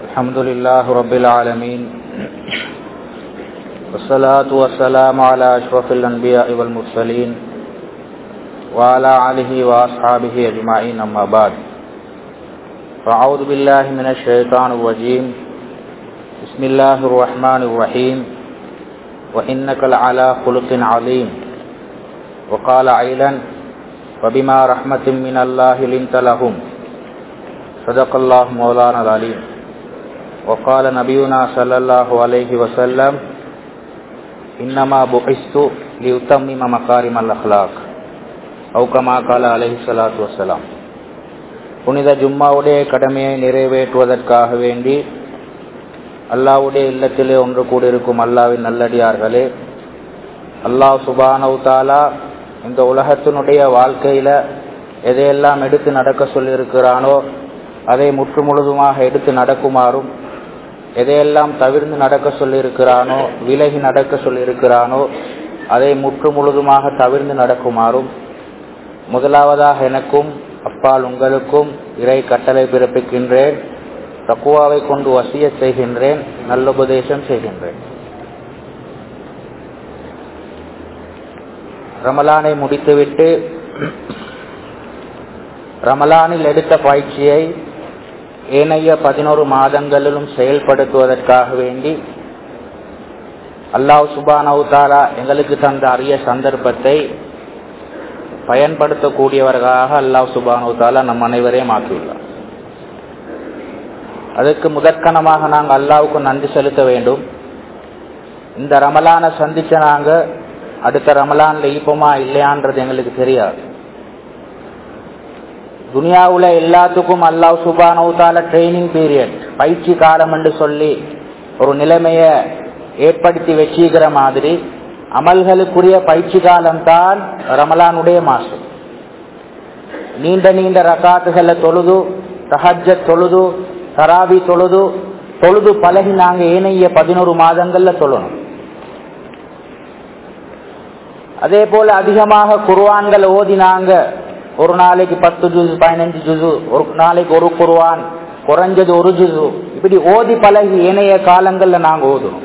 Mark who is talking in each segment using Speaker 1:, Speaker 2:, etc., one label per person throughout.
Speaker 1: الحمد لله رب العالمين والصلاة والسلام على أشرف الأنبياء والمرسلين وعلى آله وأصحابه أجمعين أما بعد فأعوذ بالله من الشيطان الرجيم بسم الله الرحمن الرحيم وإنك لعلى خلق عظيم وقال عيلا وبما رحمة من الله لنت لهم صدق الله مولانا العليم وقال نبينا صلى الله عليه وسلم إنما بعثت لأتمم مكارم الأخلاق أو كما قال عليه الصلاة والسلام புனித ஜும்மாவுடைய கடமையை நிறைவேற்றுவதற்காக வேண்டி அல்லாவுடைய இல்லத்திலே ஒன்று கூடியிருக்கும் அல்லாவின் நல்லடியார்களே அல்லாஹ் சுபானவு தாலா இந்த உலகத்தினுடைய வாழ்க்கையில எதையெல்லாம் எடுத்து நடக்க சொல்லியிருக்கிறானோ அதை முற்று முழுதுமாக எடுத்து நடக்குமாறும் எதையெல்லாம் தவிர்ந்து நடக்க சொல்லியிருக்கிறானோ விலகி நடக்க சொல்லியிருக்கிறானோ அதை முற்று முழுதுமாக தவிர்ந்து நடக்குமாறும் முதலாவதாக எனக்கும் அப்பால் உங்களுக்கும் இறை கட்டளை பிறப்பிக்கின்றேன் தக்குவாவை கொண்டு வசிய செய்கின்றேன் நல்லுபதேசம் செய்கின்றேன் ரமலானை முடித்துவிட்டு ரமலானில் எடுத்த பயிற்சியை ஏனைய பதினோரு மாதங்களிலும் செயல்படுத்துவதற்காக வேண்டி அல்லாஹ் சுபானவு தாலா எங்களுக்கு தந்த அரிய சந்தர்ப்பத்தை பயன்படுத்தக்கூடியவர்களாக அல்லாஹ் சுபானவு தாலா நம் அனைவரையும் ஆக்கியுள்ளார் அதுக்கு முதற்கணமாக நாங்கள் அல்லாவுக்கு நன்றி செலுத்த வேண்டும் இந்த ரமலானை சந்திச்ச நாங்கள் அடுத்த ரமலான்ல ஈப்போமா இல்லையான்றது எங்களுக்கு தெரியாது துனியாவுல எல்லாத்துக்கும் அல்லாஹ் சுபானவுத்தால ட்ரைனிங் பீரியட் பயிற்சி காலம் என்று சொல்லி ஒரு நிலைமைய ஏற்படுத்தி வச்சுக்கிற மாதிரி அமல்களுக்குரிய பயிற்சி காலம் தான் ரமலானுடைய மாசம் நீண்ட நீண்ட ரகாத்துகளை தொழுது தஹஜ தொழுது தராபி தொழுது தொழுது பழகி நாங்க ஏனைய பதினோரு மாதங்கள்ல தொழணும் அதே போல அதிகமாக குருவான்கள் ஓதினாங்க ஒரு நாளைக்கு பத்து ஜுசு பதினஞ்சு ஜுசு ஒரு நாளைக்கு ஒரு குருவான் குறைஞ்சது ஒரு ஜுசு இப்படி ஓதி பழகி ஏனைய காலங்கள்ல நாங்க ஓதுறோம்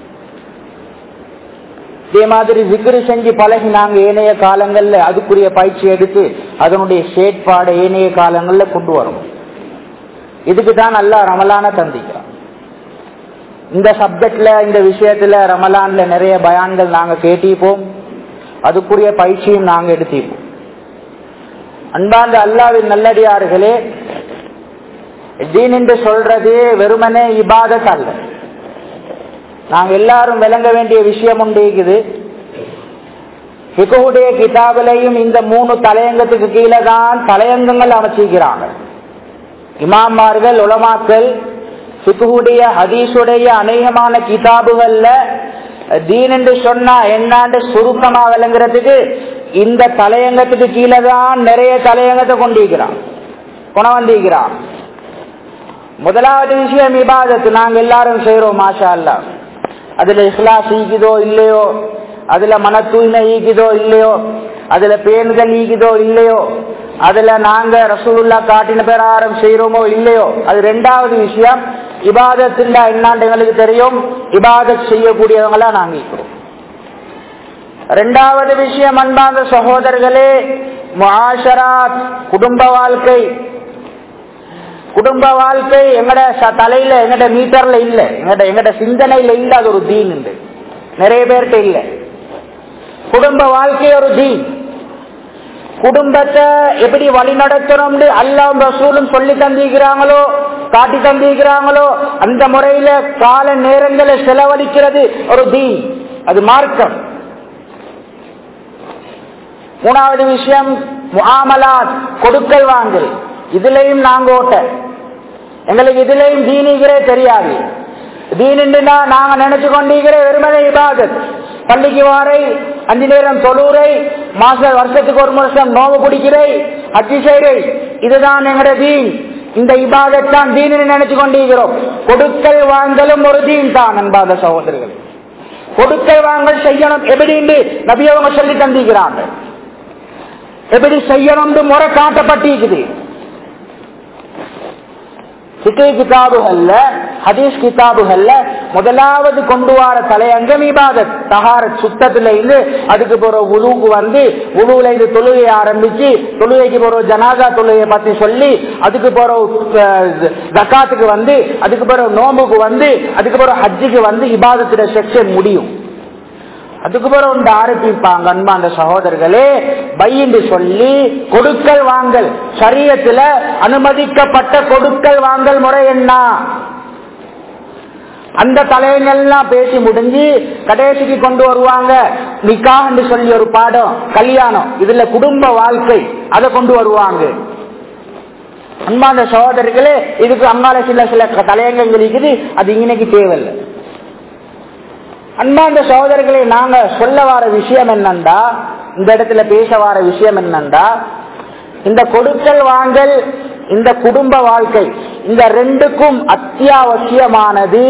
Speaker 1: இதே மாதிரி விக்கிரி செஞ்சு பழகி நாங்க ஏனைய காலங்கள்ல அதுக்குரிய பயிற்சி எடுத்து அதனுடைய செயற்பாடு ஏனைய காலங்கள்ல கொண்டு வரணும் இதுக்கு தான் நல்லா ரமலான தந்திக்கிறான் இந்த சப்ஜெக்ட்ல இந்த விஷயத்துல ரமலான்ல நிறைய பயான்கள் நாங்க கேட்டிப்போம் அதுக்குரிய பயிற்சியும் நாங்க எடுத்திப்போம் அன்பார்ந்த அல்லாவின் நல்லடியார்களே தீன் என்று சொல்றது வெறுமனே இபாதத் அல்ல நாங்க எல்லாரும் விளங்க வேண்டிய விஷயம் உண்டு இருக்குது பிகுடைய கிதாபிலையும் இந்த மூணு தலையங்கத்துக்கு கீழே தான் தலையங்கங்கள் அமைச்சிக்கிறாங்க இமாமார்கள் உலமாக்கள் பிகுடைய ஹதீஸுடைய அநேகமான கிதாபுகள்ல தீன் என்று சொன்னா என்னாண்டு சுருக்கமா விளங்குறதுக்கு இந்த தலையங்கத்துக்கு கீழே தான் நிறைய தலையங்கத்தை கொண்டிருக்கிறான் குணம் வந்திருக்கிறான் முதலாவது விஷயம் இபாதத்து நாங்க எல்லாரும் செய்யறோம் மாஷா அல்லா அதுல இஸ்லாஸ் ஈக்குதோ இல்லையோ அதுல மன தூய்மை ஈக்குதோ இல்லையோ அதுல பேணுதல் ஈக்குதோ இல்லையோ அதுல நாங்க ரசூலுல்லா காட்டின பிரகாரம் செய்யறோமோ இல்லையோ அது ரெண்டாவது விஷயம் இபாதத்துல என்னாண்டு எங்களுக்கு தெரியும் இபாதத் செய்யக்கூடியவங்களா நாங்க இருக்கிறோம் ரெண்டாவது விஷயம் அன்பார்ந்த சகோதரர்களே முஆஷராத் குடும்ப வாழ்க்கை குடும்ப வாழ்க்கை எங்கட தலையில எங்கட மீட்டர்ல இல்ல எங்கட எங்கட சிந்தனையில இல்ல அது ஒரு தீன் உண்டு நிறைய பேர்கிட்ட இல்ல குடும்ப வாழ்க்கை ஒரு தீன் குடும்பத்தை எப்படி வழி நடத்தணும்னு அல்லாம் ரசூலும் சொல்லி தந்திருக்கிறாங்களோ காட்டி தந்திருக்கிறாங்களோ அந்த முறையில கால நேரங்களை செலவழிக்கிறது ஒரு தீன் அது மார்க்கம் மூணாவது விஷயம் முகாமலாத் கொடுக்கல் வாங்கல் இதுலயும் நாங்க ஓட்ட எங்களுக்கு இதுலயும் தீனிகிறே தெரியாது தீனுன்னா நாங்க நினைச்சு கொண்டிருக்கிற வெறுமனை இபாதத் பள்ளிக்கு வாரை அஞ்சு நேரம் தொழுரை மாச வருஷத்துக்கு ஒரு வருஷம் நோவு குடிக்கிறை அச்சி செய்றை இதுதான் எங்கட தீன் இந்த இபாதத் தான் தீனு நினைச்சு கொண்டிருக்கிறோம் கொடுக்கல் வாங்கலும் ஒரு தீன் தான் அன்பாத சகோதரர்கள் கொடுக்கல் வாங்கல் செய்யணும் எப்படின்னு நபியவங்க சொல்லி தந்திக்கிறாங்க எப்படி செய்யணும் முறை காட்டப்பட்டிருக்குது சிக்கை கிதாபுகள்ல ஹதீஸ் கிதாபுகள்ல முதலாவது கொண்டு வர தலையங்கம் இபாதத் தகார சுத்தத்துல இருந்து அதுக்கு போற உழுவுக்கு வந்து உழுவுல இருந்து தொழுகையை ஆரம்பிச்சு தொழுகைக்கு போற ஜனாதா தொழுகையை பத்தி சொல்லி அதுக்கு போற ஜக்காத்துக்கு வந்து அதுக்கு போற நோம்புக்கு வந்து அதுக்கு போற ஹஜ்ஜுக்கு வந்து இபாதத்துல செக்ஷன் முடியும் அதுக்கு பிறகு ஒன்று ஆரம்பிப்பாங்க அன்பா அந்த சகோதரர்களே பையன்னு சொல்லி கொடுக்கல் வாங்கல் சரியத்துல அனுமதிக்கப்பட்ட கொடுக்கல் வாங்கல் முறை என்ன அந்த தலையங்கள்லாம் பேசி முடிஞ்சு கடைசிக்கு கொண்டு வருவாங்க நிக்கான்னு சொல்லி ஒரு பாடம் கல்யாணம் இதுல குடும்ப வாழ்க்கை அதை கொண்டு வருவாங்க அன்பாந்த சகோதரர்களே இதுக்கு அங்கால சில சில தலையங்கள் இருக்குது அது இன்னைக்கு தேவையில்லை அன்பாந்த சகோதரர்களை நாங்க சொல்ல வர விஷயம் என்னண்டா இந்த இடத்துல பேச வர விஷயம் என்னண்டா இந்த கொடுக்கல் வாங்கல் இந்த குடும்ப வாழ்க்கை இந்த ரெண்டுக்கும் அத்தியாவசியமானது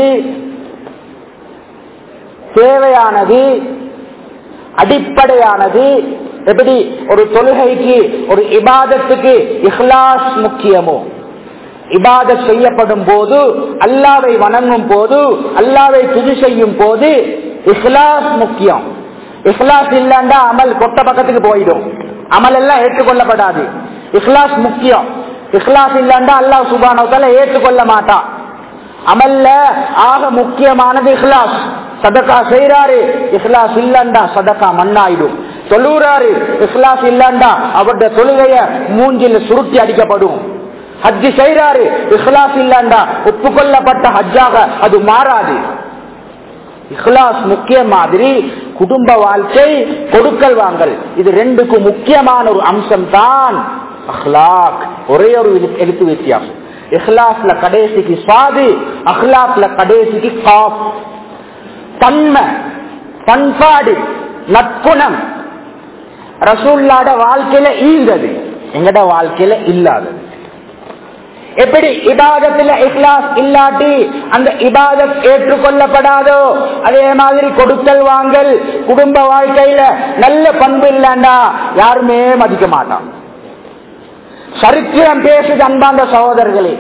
Speaker 1: தேவையானது அடிப்படையானது எப்படி ஒரு தொழுகைக்கு ஒரு இபாதத்துக்கு இஹ்லாஸ் முக்கியமோ இபாத செய்யப்படும் போது அல்லாவை வணங்கும் போது அல்லாவை துதி செய்யும் போது இஹ்லாஸ் முக்கியம் இஹ்லாஸ் இல்லண்டா அமல் கொட்ட பக்கத்துக்கு போயிடும் அமல் எல்லாம் ஏற்றுக்கொள்ளப்படாது இஹ்லாஸ் முக்கியம் இஹ்லாஸ் இல்லண்டா அல்லாஹ் சுபானவத்தால ஏற்றுக்கொள்ள மாட்டான் அமல்ல ஆக முக்கியமானது இஹ்லாஸ் சதக்கா செய்யறாரு இஹ்லாஸ் இல்லண்டா சதக்கா மண்ணாயிடும் தொழுறாரு இஹ்லாஸ் இல்லண்டா அவருடைய தொழுகைய மூஞ்சில் சுருட்டி அடிக்கப்படும் ஹஜ்ஜி செய்யறாரு இஹ்லாஸ் இல்லண்டா ஒப்புக்கொள்ளப்பட்ட ஹஜ்ஜாக அது மாறாது இஹ்லாஸ் முக்கிய மாதிரி குடும்ப வாழ்க்கை கொடுக்கல் வாங்கல் இது ரெண்டுக்கு முக்கியமான ஒரு அம்சம் தான் அஹ்லாக் ஒரே ஒரு எழுத்து வித்தியாசம் இஹ்லாஸ்ல கடைசிக்கு சாது அஹ்லாக்ல கடைசிக்கு காப் தன்மை பண்பாடு நற்குணம் ரசூல்லாட வாழ்க்கையில ஈந்தது எங்கட வாழ்க்கையில இல்லாதது எப்படி இபாதத்துல இஹ்லாஸ் இல்லாட்டி அந்த இபாதத் ஏற்றுக்கொள்ளப்படாதோ அதே மாதிரி கொடுக்கல் வாங்கல் குடும்ப வாழ்க்கையில நல்ல பண்பு இல்லண்டா யாருமே மதிக்க மாட்டான் சரித்திரம் பேசுது அன்பாந்த சகோதரர்களே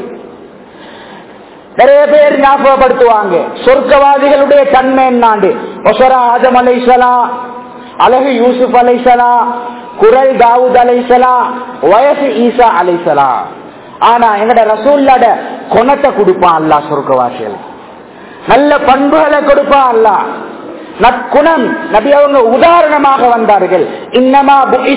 Speaker 1: நிறைய பேர் ஞாபகப்படுத்துவாங்க சொர்க்கவாதிகளுடைய தன்மை என்னாண்டு ஒசரா ஆதம் அலைசலா அழகு யூசுப் அலைசலா குரல் தாவூத் அலைசலா வயசு ஈசா அலைசலா ஆனா எங்கட ரசூல்லாட குணத்தை கொடுப்பான் அல்லா சொர்க்கவாசிகள் நல்ல பண்புகளை கொடுப்பான் அல்லா நற்குணம் நபி அவங்க உதாரணமாக வந்தார்கள் இன்னமா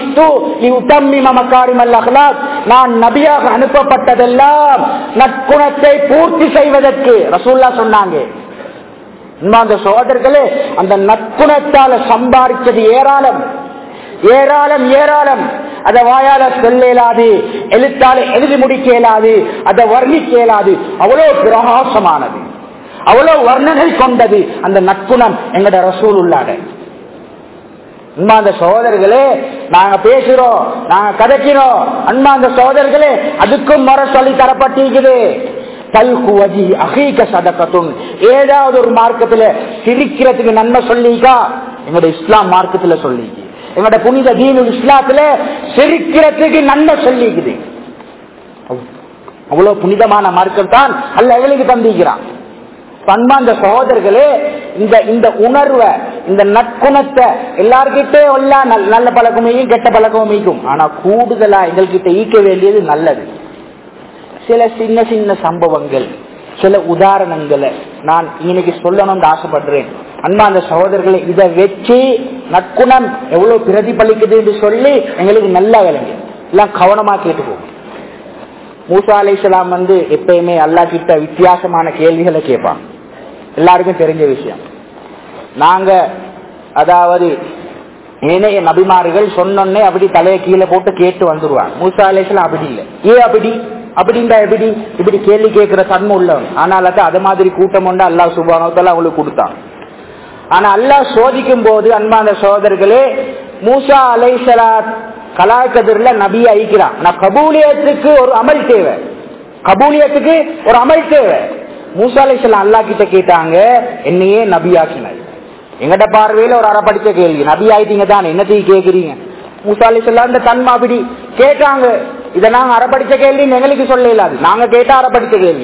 Speaker 1: நான் நபியாக அனுப்பப்பட்டதெல்லாம் நற்குணத்தை பூர்த்தி செய்வதற்கு ரசூல்லா சொன்னாங்க அந்த சோதர்களே அந்த நற்குணத்தால சம்பாதிச்சது ஏராளம் ஏராளம் ஏராளம் அதை வாயால சொல்ல இயலாது எழுத்தால எழுதி முடிக்க இயலாது அதை வர்ணிக்க இயலாது அவ்வளவு பிரகாசமானது அவ்வளவு வர்ணனை கொண்டது அந்த நட்புணம் எங்கட ரசூல் உள்ளாட அன்பாந்த சகோதரர்களே நாங்க பேசுறோம் நாங்க கதைக்கிறோம் அன்பாந்த சகோதரர்களே அதுக்கும் முறை சொல்லி தரப்பட்டிருக்குது ஏதாவது ஒரு மார்க்கத்துல சிரிக்கிறதுக்கு நன்மை சொல்லிக்கா எங்களோட இஸ்லாம் மார்க்கத்துல சொல்லிக்கு எங்களோட புனித தீனு இஸ்லாத்துல சிரிக்கிறதுக்கு நன்மை சொல்லிக்குது அவ்வளவு புனிதமான மார்க்கம் தான் அல்ல எங்களுக்கு தந்திக்கிறான் பண்பாந்த சகோதரர்களே இந்த இந்த உணர்வை இந்த நற்குணத்தை எல்லார்கிட்டே எல்லாம் நல்ல பழக்கமையும் கெட்ட பழக்கமைக்கும் ஆனா கூடுதலா எங்கள்கிட்ட ஈக்க வேண்டியது நல்லது சில சின்ன சின்ன சம்பவங்கள் சில உதாரணங்களை நான் இன்னைக்கு சொல்லணும்னு ஆசைப்படுறேன் அன்பா அந்த சகோதரர்களை இதை வச்சு நற்குணம் எவ்வளவு பிரதிபலிக்குது என்று சொல்லி எங்களுக்கு நல்லா விளங்கு எல்லாம் கவனமா கேட்டுக்கோங்க மூசா அலை வந்து எப்பயுமே அல்லா கிட்ட வித்தியாசமான கேள்விகளை கேட்பான் எல்லாருக்கும் தெரிஞ்ச விஷயம் நாங்க அதாவது ஏனைய நபிமார்கள் சொன்னோன்னே அப்படி தலையை கீழே போட்டு கேட்டு வந்துருவாங்க மூசா அலைசலாம் அப்படி இல்லை ஏன் அப்படி அப்படின்டா எப்படி இப்படி கேள்வி கேட்கிற தன்மை உள்ளவன் ஆனால் அது அது மாதிரி கூட்டம் உண்டு அல்லா சுபானத்தால அவங்களுக்கு கொடுத்தான் ஆனா அல்லாஹ் சோதிக்கும் போது அன்பான சோதர்களே மூசா அலைசலா கலாய்கதிர்ல நபியை ஐக்கிறான் நான் கபூலியத்துக்கு ஒரு அமல் தேவை கபூலியத்துக்கு ஒரு அமல் தேவை மூசா அலைசலாம் அல்லா கிட்ட கேட்டாங்க என்னையே நபியாக்கினார் எங்கட பார்வையில ஒரு அறப்படிச்ச கேள்வி நபி ஆயிட்டீங்க தான் என்னத்தையும் கேக்குறீங்க மூசா அலைசல்லாம் இந்த தன்மை அப்படி கேட்டாங்க இதை நாங்க அறப்படிச்ச கேள்வி எங்களுக்கு சொல்ல இல்லாது நாங்க கேட்டா அறப்படிச்ச கேள்வி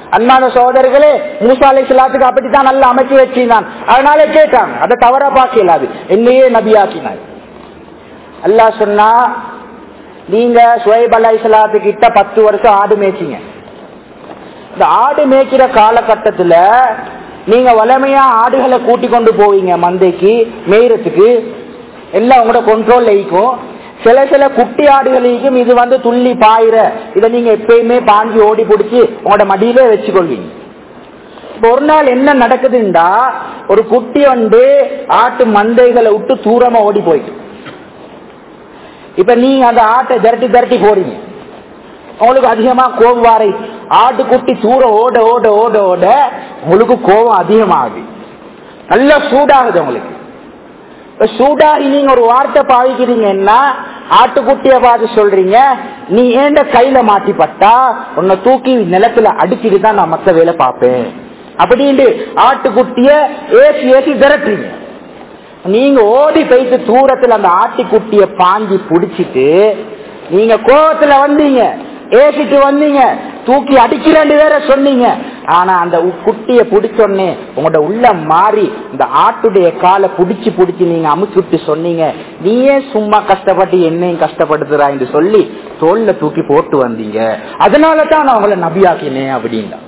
Speaker 1: அன்பான சகோதரர்களே மூசா அலை சிலாத்துக்கு அப்படித்தான் நல்லா அமைச்சு வச்சிருந்தான் அதனால கேட்டாங்க அதை தவறா பார்க்கல அது என்னையே நபியாக்கினார் அல்லாஹ் சொன்னா நீங்க சுவைப் அலை சிலாத்து கிட்ட பத்து வருஷம் ஆடு மேய்ச்சிங்க இந்த ஆடு மேய்க்கிற காலகட்டத்துல நீங்க வளமையா ஆடுகளை கூட்டி கொண்டு போவீங்க மந்தைக்கு மேயறதுக்கு எல்லாம் உங்களோட கண்ட்ரோல் இருக்கும் சில சில குட்டி ஆடுகளுக்கும் இது வந்து துள்ளி பாயிர இதை நீங்க எப்பயுமே பாஞ்சி ஓடி பிடிச்சி உங்களோட மடியிலே வச்சுக்கொள்வீங்க இப்ப ஒரு நாள் என்ன நடக்குதுண்டா ஒரு குட்டி வந்து ஆட்டு மந்தைகளை விட்டு தூரமா ஓடி போயிட்டு இப்ப நீங்க அந்த ஆட்டை திரட்டி திரட்டி போறீங்க உங்களுக்கு அதிகமா கோபம் வாரை ஆட்டுக்குட்டி தூர ஓட ஓட ஓட ஓட உங்களுக்கு கோபம் அதிகமாகுது நல்லா சூடாகுது உங்களுக்கு இப்ப சூடாகி நீங்க ஒரு வார்த்தை பாவிக்கிறீங்கன்னா ஆட்டுக்குட்டிய பார்த்து சொல்றீங்க நீ ஏண்ட கையில மாட்டி பட்டா உன்னை தூக்கி நிலத்துல அடிச்சுட்டு தான் நான் மத்த வேலை பார்ப்பேன் அப்படின்னு ஆட்டுக்குட்டிய ஏசி ஏசி திரட்டுறீங்க நீங்க ஓடி போயிட்டு தூரத்துல அந்த ஆட்டுக்குட்டிய பாஞ்சி புடிச்சிட்டு நீங்க கோவத்துல வந்தீங்க ஏசிட்டு வந்தீங்க தூக்கி அடிக்கிறேன்னு வேற சொன்னீங்க ஆனா அந்த உ- குட்டிய பிடிச்சோடனே உங்களோட உள்ள மாறி இந்த ஆட்டுடைய காலை புடிச்சு புடிச்சு நீங்க அமுச்சுட்டு சொன்னீங்க நீயே சும்மா கஷ்டப்பட்டு என்னையும் கஷ்டப்படுத்துறான்னு சொல்லி தோல்ல தூக்கி போட்டு வந்தீங்க அதனால தான் நான் உங்களை நபியாக்கினேன் அப்படின்னா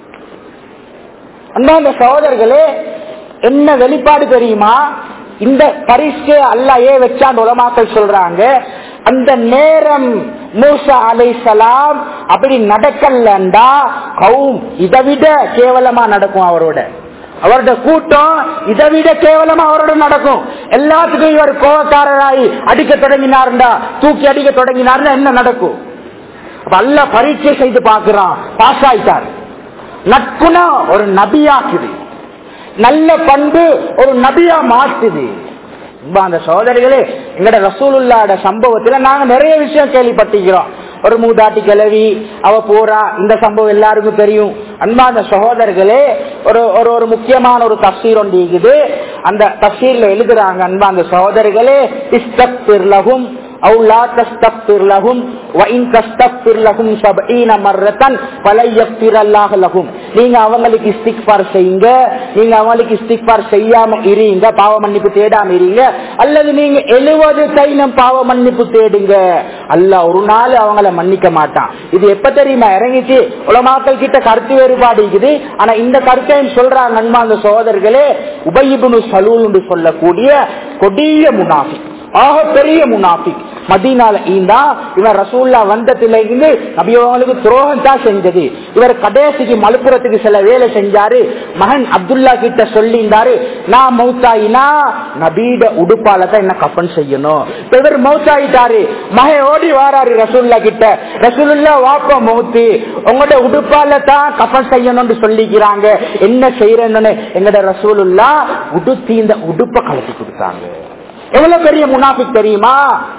Speaker 1: அந்த சகோதரர்களே என்ன வெளிப்பாடு தெரியுமா இந்த பரிசு அல்ல ஏ வச்சாண்டு உலமாக்கள் சொல்றாங்க அந்த நேரம் மூசா அலைசலாம் அப்படி நடக்கலண்டா கவும் இதை விட கேவலமா நடக்கும் அவரோட அவரோட கூட்டம் இதை விட கேவலமா அவரோட நடக்கும் எல்லாத்துக்கும் இவர் கோவக்காரராய் அடிக்க தொடங்கினாருண்டா தூக்கி அடிக்க தொடங்கினாருன்னா என்ன நடக்கும் அப்ப அல்ல பரீட்சை செய்து பார்க்கிறான் பாஸ் ஆயிட்டார் நட்புணம் ஒரு நபியாக்குது நல்ல பண்பு ஒரு நபியா மாத்துது இப்ப அந்த சோதரிகளே எங்கட ரசூலுல்லாட சம்பவத்துல நாங்க நிறைய விஷயம் கேள்விப்பட்டிருக்கிறோம் ஒரு மூதாட்டி கிளவி அவ போறா இந்த சம்பவம் எல்லாருக்கும் தெரியும் அன்பான சகோதரர்களே ஒரு ஒரு ஒரு முக்கியமான ஒரு தப்சீர் ஒன்று இருக்குது அந்த தப்சீர்ல எழுதுறாங்க அன்பான சகோதரர்களே இஸ்தக்பிர் லஹும் أو لا تستغفر لهم وإن تستغفر لهم سبعين مرة فلن يغفر الله لهم நீங்க அவங்களுக்கு இஸ்திக்பார் செய்யுங்க நீங்க அவங்களுக்கு இஸ்திக்பார் செய்யாம இருங்க பாவ மன்னிப்பு தேடாம இருங்க அல்லது நீங்க எழுபது தைனம் பாவ மன்னிப்பு தேடுங்க அல்லாஹ் ஒரு நாள் அவங்கள மன்னிக்க மாட்டான் இது எப்ப தெரியுமா இறங்கிச்சு உலமாக்கள் கிட்ட கருத்து வேறுபாடு இருக்குது ஆனா இந்த கருத்தையும் சொல்றாங்க அன்மா அந்த சோதர்களே உபயிபுனு சலூல் என்று சொல்லக்கூடிய கொடிய முனாஃபி ஆக பெரிய முனாஃபிக் மதீனால ஈந்தா இவர் ரசூல்லா வந்ததுல இருந்து நபியவங்களுக்கு துரோகம் தான் செஞ்சது இவர் கடைசிக்கு மலுப்புறத்துக்கு சில வேலை செஞ்சாரு மகன் அப்துல்லா கிட்ட சொல்லியிருந்தாரு நான் மௌத்தாயினா நபீட உடுப்பால தான் என்ன கப்பன் செய்யணும் இப்ப இவர் மௌத்தாயிட்டாரு மகன் ஓடி வாராரு ரசூல்லா கிட்ட ரசூலுல்லா வாப்ப மௌத்து உங்களோட உடுப்பால தான் கப்பன் செய்யணும்னு சொல்லிக்கிறாங்க என்ன செய்யறேன்னு எங்கட ரசூலுல்லா உடுத்தி இந்த உடுப்பை கலட்டி கொடுத்தாங்க எவ்வளவு பெரிய முனாஃபிக் தெரியுமா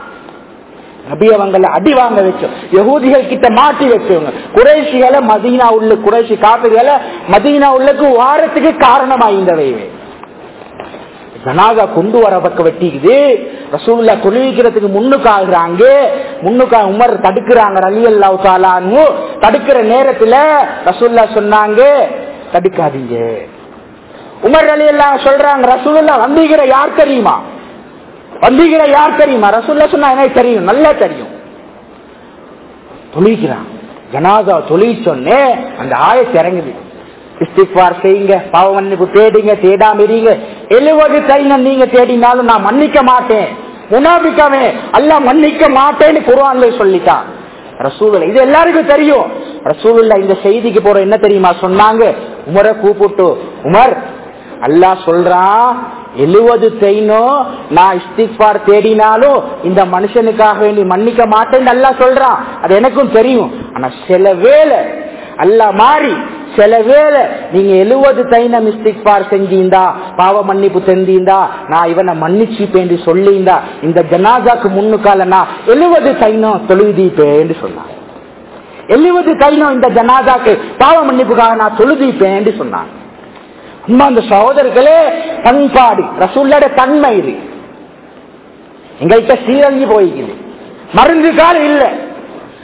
Speaker 1: நபி அவங்கள அடி வாங்க வச்சோம் யகூதிகள் கிட்ட மாட்டி வச்சவங்க குறைசிகளை மதீனா உள்ள குறைசி காப்பிகளை மதீனா உள்ளக்கு வாரத்துக்கு காரணமாயிருந்தவை ஜனாதா கொண்டு வர பக்கம் வெட்டிக்குது ரசூல்லா தொழிலிக்கிறதுக்கு முன்னுக்கு ஆகுறாங்க முன்னுக்கு உமர் தடுக்கிறாங்க ரலி அல்லாஹு தடுக்கிற நேரத்துல ரசூல்லா சொன்னாங்க தடுக்காதீங்க உமர் அலி எல்லாம் சொல்றாங்க ரசூல்லா வந்தீங்கிற யார் தெரியுமா வந்தீங்கிற யார் தெரியுமா ரசூல்லா சொன்னா எனக்கு தெரியும் நல்லா தெரியும் தொழிக்கிறான் ஜனாதா தொழில் சொன்னே அந்த ஆயத்து இறங்குது இஸ்திஃபார் செய்யுங்க பாவ மன்னிப்பு தேடுங்க தேடாம இருங்க எழுவது தைனம் நீங்க தேடினாலும் நான் மன்னிக்க மாட்டேன் முனாபிக்காமே அல்ல மன்னிக்க மாட்டேன்னு குருவான்ல சொல்லிட்டான் ரசூலுல்லா இது எல்லாருக்கும் தெரியும் ரசூலுல்லா இந்த செய்திக்கு போற என்ன தெரியுமா சொன்னாங்க உமரை கூப்பிட்டு உமர் அல்லாஹ் சொல்றான் எழுவது தைனோ நான் இஸ்திக்பார் தேடினாலும் இந்த மனுஷனுக்காக வேண்டி மன்னிக்க மாட்டேன்னு அல்லாஹ் சொல்றான் அது எனக்கும் தெரியும் ஆனா சில வேலை அல்லாஹ் மாறி சில வேளை நீங்க எழுவது தைனம் இஸ்திக்பார் செஞ்சீந்தா பாவ மன்னிப்பு செஞ்சீந்தா நான் இவனை மன்னிச்சுப்பேன் சொல்லியிருந்தா இந்த ஜனாதாக்கு முன்னுக்கால நான் எழுவது தைனம் தொழுதீப்பேன் சொன்னாங்க எழுவது தைனம் இந்த ஜனாதாக்கு பாவ மன்னிப்புக்காக நான் தொழுதீப்பேன் சொன்னாங்க அம்மா அந்த சகோதரர்களே பண்பாடு ரசூல்லோட தன்மை இது எங்கள்கிட்ட சீரங்கி போய்க்குது மருந்து காலம் இல்ல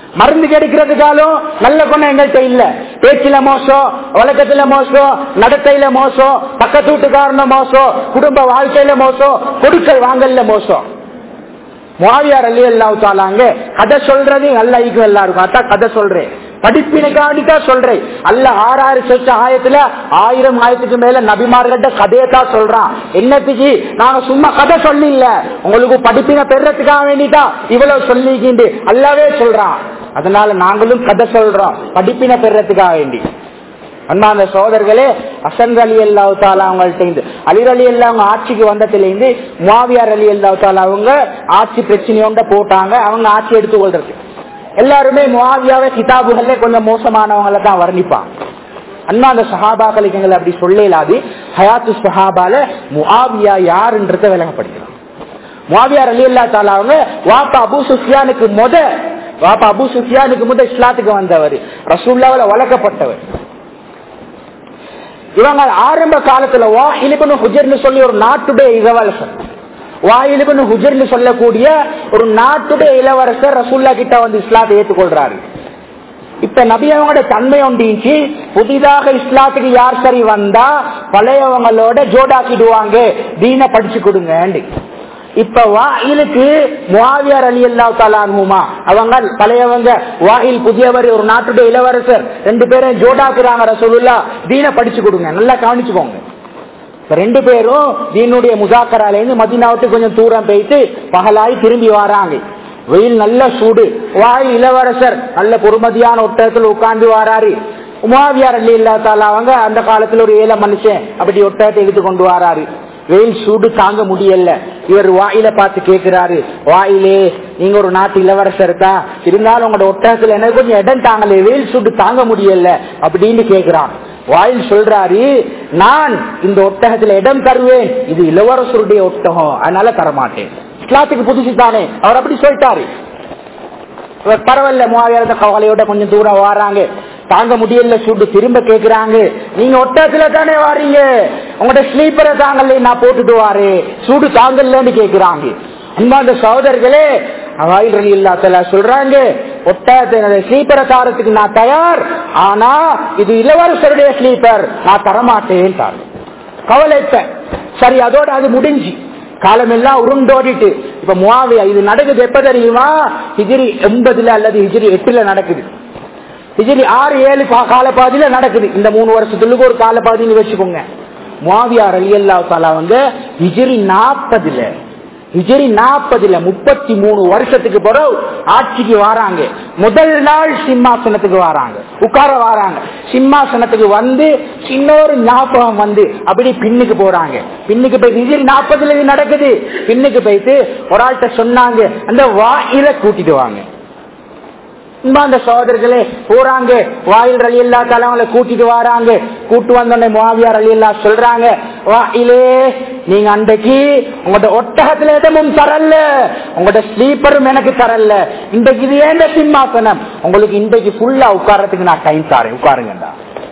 Speaker 1: மருந்து கிடைக்கிறதுக்காலும் நல்ல குணம் எங்கள்கிட்ட இல்ல பேச்சில மோசம் வழக்கத்துல மோசம் நடத்தையில மோசம் பக்கத்து வீட்டுக்காரன மோசம் குடும்ப வாழ்க்கையில மோசம் கொடுக்கல் வாங்கல்ல மோசம் முவாவியார் அலி அல்லா தாலாங்க கதை சொல்றது நல்ல ஐக்கும் எல்லாருக்கும் அதான் கதை சொல்றேன் படிப்பினைக்காண்டிதான் சொல்றேன் அல்ல ஆறாறு சொச்ச ஆயத்துல ஆயிரம் ஆயிரத்துக்கு மேல நபிமார்கிட்ட கதையை தான் சொல்றான் என்னத்துக்கு நாங்க சும்மா கதை சொல்லல உங்களுக்கு படிப்பினை பெறத்துக்காக வேண்டிதான் இவ்வளவு சொல்லிக்கிண்டு அல்லாவே சொல்றான் அதனால நாங்களும் கதை சொல்றோம் படிப்பினை பெறத்துக்காக வேண்டி அன்பான சோதர்களே அசன் அலி அல்லாஹ் தாலா அவங்கள்ட்ட இருந்து அலிர் அலி அல்லா அவங்க ஆட்சிக்கு வந்ததுல முவாவியார் அலி அல்லாஹ் தாலா அவங்க ஆட்சி பிரச்சனையோட போட்டாங்க அவங்க ஆட்சி எடுத்துக்கொள்றது எல்லாருமே முவாவியாவை கிதாபுகள்ல கொஞ்சம் மோசமானவங்களை தான் வர்ணிப்பாங்க அண்ணா அந்த சஹாபாக்களுக்கு எங்களை அப்படி சொல்லலாது ஹயாத்து சஹாபால முஆவியா யாருன்றத விளங்கப்படுத்தலாம் முவாவியார் அலி அல்லா தாலா அவங்க வாப்பா அபு சுஃபியானுக்கு முத வாப்பா அபு சுஃபியானுக்கு முத இஸ்லாத்துக்கு வந்தவர் ரசூல்லாவில் வளர்க்கப்பட்டவர் இவங்க ஆரம்ப காலத்துல வாயிலிபனு ஹுஜர்னு சொல்லி ஒரு நாட்டுடைய இளவரசர் வாயிலிபனு ஹுஜர்னு சொல்லக்கூடிய ஒரு நாட்டுடைய இளவரசர் ரசூல்லா கிட்ட வந்து இஸ்லாத்தை ஏற்றுக்கொள்றாரு இப்ப நபியவங்களோட தன்மை ஒன்றிச்சு புதிதாக இஸ்லாத்துக்கு யார் சரி வந்தா பழையவங்களோட ஜோடாக்கிடுவாங்க தீன படிச்சு கொடுங்க இப்ப வாயிலுக்கு முவாவியார் அலி அல்லா தாலானுமா அவங்க பழையவங்க வாயில் புதியவர் ஒரு நாட்டுடைய இளவரசர் ரெண்டு பேரும் ஜோடாக்குறாங்க ரசூலுல்லா தீன படிச்சு கொடுங்க நல்லா கவனிச்சுக்கோங்க ரெண்டு பேரும் தீனுடைய முசாக்கரால இருந்து மதினாவுக்கு கொஞ்சம் தூரம் போயிட்டு பகலாய் திரும்பி வராங்க வெயில் நல்ல சூடு வாய் இளவரசர் நல்ல பொறுமதியான ஒட்டகத்தில் உட்கார்ந்து வராரு உமாவியார் அலி இல்லா தாலா அவங்க அந்த காலத்துல ஒரு ஏழை மனுஷன் அப்படி ஒட்டகத்தை எடுத்து கொண்டு வராரு வெயில் சூடு தாங்க முடியல இவர் வாயில பார்த்து கேட்கிறாரு வாயிலே நீங்க ஒரு நாட்டு இளவரசர் தான் இருந்தாலும் உங்களோட ஒட்டகத்துல எனக்கு கொஞ்சம் இடம் தாங்கல வெயில் சூடு தாங்க முடியல அப்படின்னு கேட்கிறான் வாயில் சொல்றாரு நான் இந்த ஒட்டகத்துல இடம் தருவேன் இது இளவரசருடைய ஒட்டகம் அதனால தரமாட்டேன் இஸ்லாத்துக்கு புதுசு தானே அவர் அப்படி சொல்லிட்டாரு பரவாயில்ல மூவாயிரத்த கவலையோட கொஞ்சம் தூரம் வராங்க தாங்க முடியல சூடு திரும்ப கேக்குறாங்க நீங்க ஒட்டத்துல தானே வாரீங்க உங்களோட ஸ்லீப்பரை தாங்கல நான் போட்டுட்டு வாரு சூடு தாங்கலன்னு கேக்குறாங்க அன்பாந்த சகோதரர்களே அவாயில் இல்லாத்தல சொல்றாங்க ஒட்டகத்தை ஸ்லீப்பரை தாரத்துக்கு நான் தயார் ஆனா இது இளவரசருடைய ஸ்லீப்பர் நான் தரமாட்டேன் கவலை சரி அதோட அது முடிஞ்சு காலம் எல்லாம் உருண்டோடிட்டு இப்ப முவாவியா இது நடக்குது எப்ப தெரியுமா ஹிஜிரி எண்பதுல அல்லது ஹிஜிரி எட்டுல நடக்குது ஹிஜிரி ஆறு ஏழு கால பாதியில நடக்குது இந்த மூணு வருஷத்துக்கு ஒரு கால பாதின்னு வச்சுக்கோங்க முவாவியார் அலி அல்லா தாலா வந்து ஹிஜிரி நாற்பதுல ஹிஜிரி நாற்பதுல முப்பத்தி மூணு வருஷத்துக்கு பிறகு ஆட்சிக்கு வராங்க முதல் நாள் சிம்மாசனத்துக்கு வராங்க உட்கார வராங்க சிம்மாசனத்துக்கு வந்து சின்னொரு ஞாபகம் வந்து அப்படி பின்னுக்கு போறாங்க பின்னுக்கு போய் ஹிஜிரி நாற்பதுல இது நடக்குது பின்னுக்கு போயிட்டு ஒரு ஆள்கிட்ட சொன்னாங்க அந்த வாயில கூட்டிட்டு வாங்க அந்த சோதர்களே போறாங்க வாயில் ரலி இல்லா தலைவங்களை கூட்டிட்டு வராங்க கூட்டு வந்தோடனே மாவியார் ரலி இல்லா சொல்றாங்க வாயிலே நீங்க அன்றைக்கு உங்களோட ஒட்டகத்துல எதுவும் தரல உங்களோட ஸ்லீப்பரும் எனக்கு தரல இன்றைக்கு இது ஏண்ட சிம்மாசனம் உங்களுக்கு இன்றைக்கு ஃபுல்லா உட்காரத்துக்கு நான் டைம் தாரேன் உட்காருங்கடா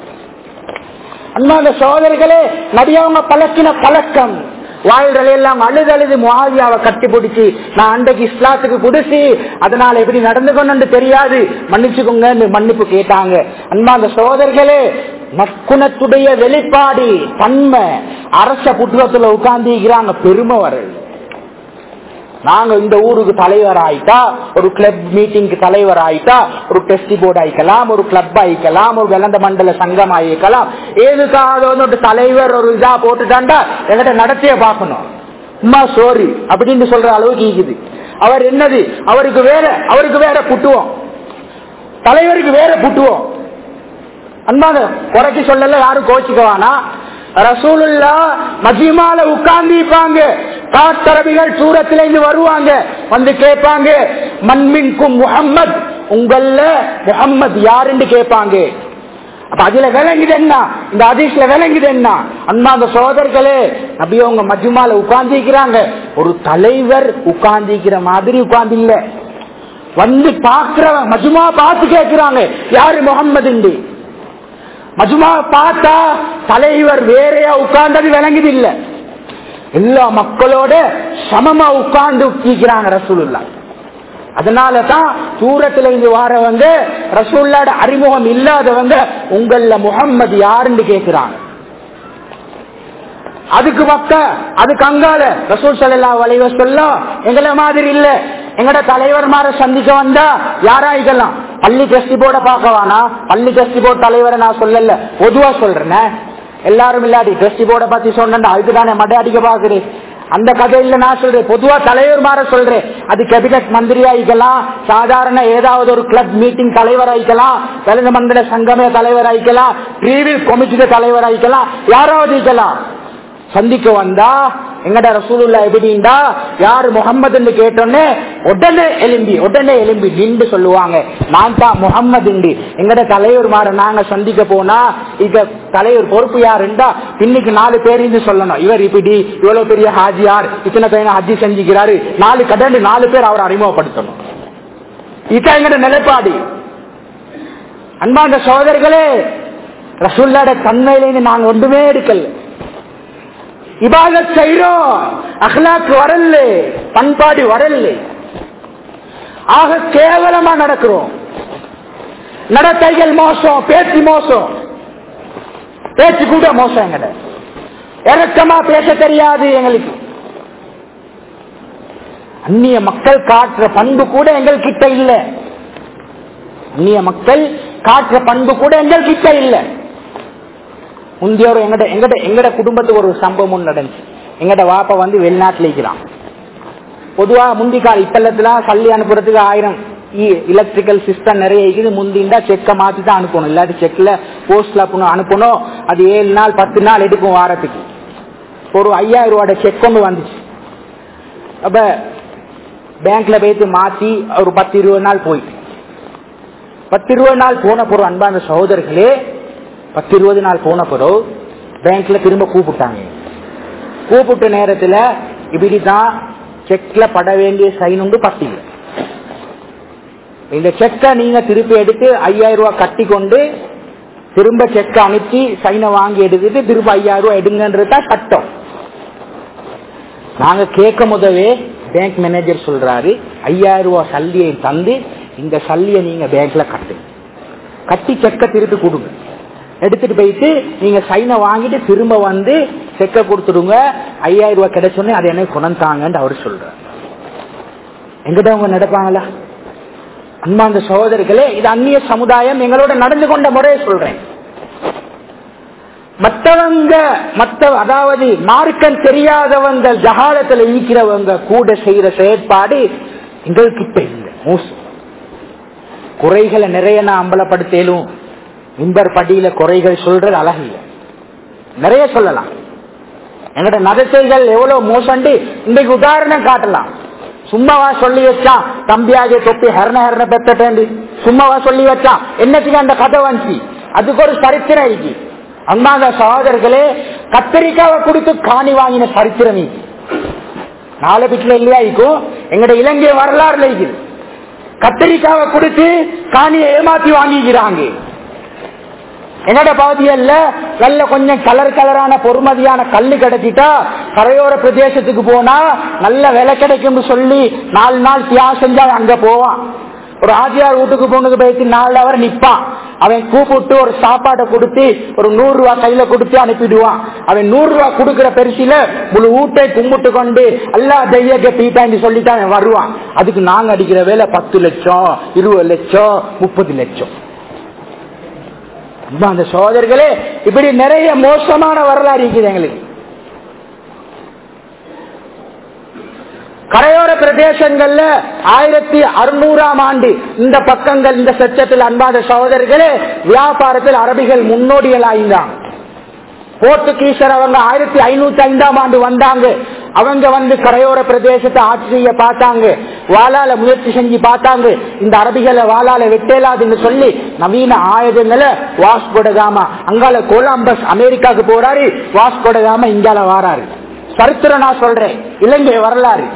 Speaker 1: அண்ணா சோதரிகளே நடிகவங்க பழக்கின பழக்கம் வாழ்கள் எல்லாம் அழுது அழுது முகாவியாவை கட்டி பிடிச்சி நான் அன்றைக்கு இஸ்லாத்துக்கு குடிச்சு அதனால எப்படி நடந்து கொண்டு தெரியாது மன்னிச்சுக்கோங்க மன்னிப்பு கேட்டாங்க அன்பா அந்த சோதர்களே நற்குணத்துடைய வெளிப்பாடு தன்மை அரச புற்றுவத்துல உட்கார்ந்துக்கிறாங்க பெருமை வருது நாங்க இந்த ஊருக்கு தலைவர் ஆயிட்டா ஒரு கிளப் மீட்டிங்க்கு தலைவர் ஆயிட்டா ஒரு டெஸ்டி போர்டு ஆயிக்கலாம் ஒரு கிளப் ஆயிக்கலாம் ஒரு விளந்த மண்டல சங்கம் ஆயிக்கலாம் ஏதுக்காக வந்து ஒரு தலைவர் ஒரு இதா போட்டுட்டாண்டா எங்கிட்ட நடத்திய பார்க்கணும் அம்மா சோரி அப்படின்னு சொல்ற அளவுக்கு இருக்குது அவர் என்னது அவருக்கு வேற அவருக்கு வேற புட்டுவோம் தலைவருக்கு வேற புட்டுவோம் அன்பாங்க குறைக்கு சொல்லல யாரும் கோச்சிக்குவானா ரசூலுல்லா மஜிமால உட்கார்ந்திருப்பாங்க காட்டரபிகள் சூரத்துல இருந்து வருவாங்க வந்து கேட்பாங்க மண்மின்கும் முகம்மது உங்கள முகம்மது யாருன்னு கேட்பாங்க அப்ப அதுல விளங்குது என்ன இந்த அதிசல விளங்குது என்ன அண்ணா அந்த சோதர்களே அப்படியே உங்க மஜ்மால உட்கார்ந்திருக்கிறாங்க ஒரு தலைவர் உட்கார்ந்திருக்கிற மாதிரி உட்கார்ந்து இல்ல வந்து பாக்குற மஜ்மா பார்த்து கேட்கிறாங்க யாரு முகம்மது மஜ்மா பார்த்தா தலைவர் வேறையா உட்கார்ந்தது விளங்குது இல்ல எல்லா மக்களோட சமமா உட்கார்ந்து உட்கார்ந்து ரசூலுல்லா அதனால தான் தூரத்துல இருந்து வாரவங்க ரசூல்லாட அறிமுகம் இல்லாதவங்க உங்கள முகம்மது யாருன்னு கேட்கிறாங்க அதுக்கு பக்க அதுக்கு அங்கால ரசூல் சல்லா வளைவ சொல்ல எங்களை மாதிரி இல்ல எங்கட தலைவர் மாற சந்திக்க வந்தா யாராய்க்கலாம் பள்ளி டிரஸ்டி போர்ட பாக்கவானா பள்ளி டிரஸ்டி போர்டு தலைவரை நான் சொல்லல பொதுவா சொல்றேன் எல்லாரும் இல்லாடி டிரஸ்டி போர்டை பத்தி சொன்னா அதுக்கு தானே மடை அடிக்க பாக்குறேன் அந்த கதையில நான் சொல்றேன் பொதுவா தலைவர் மாற சொல்றேன் அது கேபினட் மந்திரி ஆயிக்கலாம் சாதாரண ஏதாவது ஒரு கிளப் மீட்டிங் தலைவர் ஆயிக்கலாம் கலைஞ மண்டல சங்கமே தலைவர் ஆயிக்கலாம் ட்ரீவில் கொமிட்டிட தலைவர் ஆயிக்கலாம் யாராவது ஆயிக்கலாம் சந்திக்க வந்தா எங்கட ரசூலுல்லா எப்படின்டா யாரு முகம்மதுன்னு கேட்டோன்னே உடனே எலும்பி உடனே எலும்பி நின்று சொல்லுவாங்க நான் தான் முகம்மது எங்கட தலைவர் மாற நாங்க சந்திக்க போனா இங்க தலைவர் பொறுப்பு யாருண்டா இன்னைக்கு நாலு பேர் இருந்து சொல்லணும் இவர் இப்படி இவ்வளவு பெரிய ஹாஜியார் இத்தனை பேர் ஹஜ்ஜி செஞ்சுக்கிறாரு நாலு கடந்து நாலு பேர் அவரை அறிமுகப்படுத்தணும் இதான் எங்கட நிலைப்பாடு அன்பாந்த சோதர்களே ரசூல்லாட தன்மையிலேருந்து நாங்க ஒன்றுமே எடுக்கல இபாதத் செய்யறோம் அஹ்லாக்கு வரல பண்பாடு வரல ஆக கேவலமா நடக்கிறோம் நடத்தைகள் மோசம் பேச்சு மோசம் பேச்சு கூட மோசம் எங்கட இறக்கமா பேச தெரியாது எங்களுக்கு அந்நிய மக்கள் காட்டுற பண்பு கூட எங்கள் கிட்ட இல்ல அந்நிய மக்கள் காட்டுற பண்பு கூட எங்கள் கிட்ட இல்லை முந்தைய ஒரு எங்கட எங்கட எங்கட குடும்பத்துக்கு ஒரு சம்பவம் ஒன்று நடந்துச்சு எங்கட வாப்பா வந்து வெளிநாட்டுல இருக்கிறான் பொதுவா முந்தி கால இப்பல்லத்துல சல்லி அனுப்புறதுக்கு ஆயிரம் எலக்ட்ரிக்கல் சிஸ்டம் நிறைய இருக்குது முந்திண்டா செக்கை மாத்தி தான் அனுப்பணும் இல்லாட்டி செக்ல போஸ்ட்ல அனுப்பணும் அது ஏழு நாள் பத்து நாள் எடுக்கும் வாரத்துக்கு ஒரு ஐயாயிரம் ரூபாய் செக் கொண்டு வந்துச்சு அப்ப பேங்க்ல போயிட்டு மாத்தி ஒரு பத்து இருபது நாள் போயிட்டு பத்து இருபது நாள் போன பொருள் அன்பான சகோதரர்களே பத்து இருபது நாள் போன பிறகு பேங்க்ல திரும்ப கூப்பிட்டாங்க கூப்பிட்ட நேரத்துல இப்படிதான் செக்ல பட வேண்டிய சைன் உண்டு பத்திங்க இந்த செக்கை நீங்க திருப்பி எடுத்து ஐயாயிரம் ரூபாய் கட்டி கொண்டு திரும்ப செக்கை அனுப்பி சைனை வாங்கி எடுத்துட்டு திரும்ப ஐயாயிரம் ரூபாய் எடுங்கன்றது தான் சட்டம் நாங்க கேட்க முதவே பேங்க் மேனேஜர் சொல்றாரு ஐயாயிரம் ரூபாய் சல்லியை தந்து இந்த சல்லியை நீங்க பேங்க்ல கட்டு கட்டி செக்கை திருப்பி கொடுங்க எடுத்துட்டு போயிட்டு நீங்க சைனை வாங்கிட்டு திரும்ப வந்து செக்க கொடுத்துடுங்க ஐயாயிரம் ரூபாய் கிடைச்சோன்னே அதை என்ன குணந்தாங்கன்னு அவர் சொல்றாரு எங்கிட்ட அவங்க நடப்பாங்களா அன்பாந்த சகோதரிகளே இது அந்நிய சமுதாயம் எங்களோட நடந்து கொண்ட முறையை சொல்றேன் மற்றவங்க மற்ற அதாவது மார்க்கம் தெரியாதவங்க ஜகாலத்துல ஈக்கிறவங்க கூட செய்யற செயற்பாடு எங்களுக்கு இப்ப இல்லை மோசம் குறைகளை நிறைய நான் அம்பலப்படுத்தலும் மிம்பர் படியில குறைகள் சொல்றது அழகு இல்லை நிறைய சொல்லலாம் எங்கட நடத்தைகள் எவ்வளவு மோசண்டி இன்றைக்கு உதாரணம் காட்டலாம் சும்மாவா சொல்லி வச்சான் தம்பியாக தொப்பி ஹரண ஹரண பெத்தேண்டு சும்மாவா சொல்லி வச்சான் என்னத்துக்கு அந்த கதை வந்துச்சு அதுக்கு ஒரு சரித்திரம் இருக்கு அண்ணாத சகோதரர்களே கத்திரிக்காவை கொடுத்து காணி வாங்கின சரித்திரம் இது நாலு பிட்ல இல்லையா இருக்கும் எங்கட இலங்கை வரலாறுல இருக்குது கத்திரிக்காவை கொடுத்து காணியை ஏமாத்தி வாங்கிக்கிறாங்க என்னோட பகுதியல்ல நல்ல கொஞ்சம் கலர் கலரான பொறுமதியான கல்லு கிடைச்சிட்டா கரையோர பிரதேசத்துக்கு போனா நல்ல விலை கிடைக்கும் சொல்லி நாலு நாள் தியாகம் செஞ்சா அங்க போவான் ஒரு ஆஜியார் வீட்டுக்கு போனது போயிட்டு நாலு அவர் நிப்பான் அவன் கூப்பிட்டு ஒரு சாப்பாட்டை கொடுத்து ஒரு நூறு ரூபாய் கையில கொடுத்து அனுப்பிடுவான் அவன் நூறு ரூபாய் கொடுக்கிற பெருசில முழு ஊட்டை கும்பிட்டு கொண்டு எல்லா தெய்யக்க பீட்டான்னு சொல்லிட்டு அவன் வருவான் அதுக்கு நாங்க அடிக்கிற வேலை பத்து லட்சம் இருபது லட்சம் முப்பது லட்சம் அந்த சோதர்களே இப்படி நிறைய மோசமான வரலாறு இருக்குது எங்களுக்கு கரையோர பிரதேசங்கள்ல ஆயிரத்தி அறுநூறாம் ஆண்டு இந்த பக்கங்கள் இந்த சச்சத்தில் அன்பாத சகோதரர்களே வியாபாரத்தில் அரபிகள் முன்னோடிகள் ஆயிந்தாங்க போர்த்துகீசர் அவங்க ஆயிரத்தி ஐநூத்தி ஐந்தாம் ஆண்டு வந்தாங்க அவங்க வந்து கரையோர பிரதேசத்தை ஆட்சி செய்ய பார்த்தாங்க வாளால முயற்சி செஞ்சு பார்த்தாங்க இந்த அரபிகளை வாளால வெட்டேலாதுன்னு சொல்லி நவீன ஆயுதங்களை வாஸ்கோடகாமா அங்கால கொலம்பஸ் அமெரிக்காவுக்கு போறாரு வாஸ்கோடகாமா இங்கால வாராரு சரித்திரம் நான் சொல்றேன் இலங்கை வரலாறு